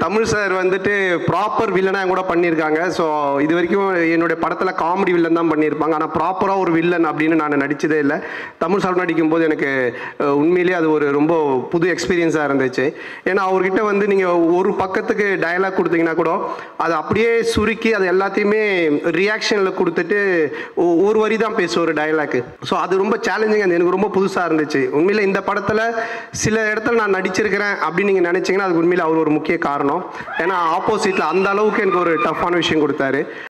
Tamil sir வந்துட்டு proper வில்லனாக கூட பண்ணியிருக்காங்க ஸோ இது வரைக்கும் என்னுடைய படத்தில் காமெடி வில்லன் தான் பண்ணியிருப்பாங்க ஆனால் ப்ராப்பராக ஒரு வில்லன் அப்படின்னு நான் நடிச்சதே இல்லை தமிழ் சார் நடிக்கும்போது எனக்கு அஹ், உண்மையிலேயே அது ஒரு ரொம்ப புது எக்ஸ்பீரியன்ஸாக இருந்துச்சு ஏன்னா அவர்கிட்ட வந்து நீங்கள் ஒரு பக்கத்துக்கு டயலாக் கொடுத்தீங்கன்னா கூட அதை அப்படியே சுருக்கி அது எல்லாத்தையுமே ரியாக்ஷனில் கொடுத்துட்டு ஒ- ஒரு வரி தான் பேசும் ஒரு டயலாக்கு ஸோ அது ரொம்ப சேலஞ்சிங் அது எனக்கு ரொம்ப புதுசாக இருந்துச்சு உண்மையில் இந்த படத்தில் சில இடத்துல நான் நடிச்சிருக்கிறேன் அப்படின்னு நீங்கள் நினச்சிங்கன்னா அதுக்கு உண்மையில் அவர் ஒரு முக்கிய காரணம் ஏன்னா ஆப்போசிட்டில் அந்த அளவுக்கு எனக்கு ஒரு டஃப்பான விஷயம் கொடுத்தாரு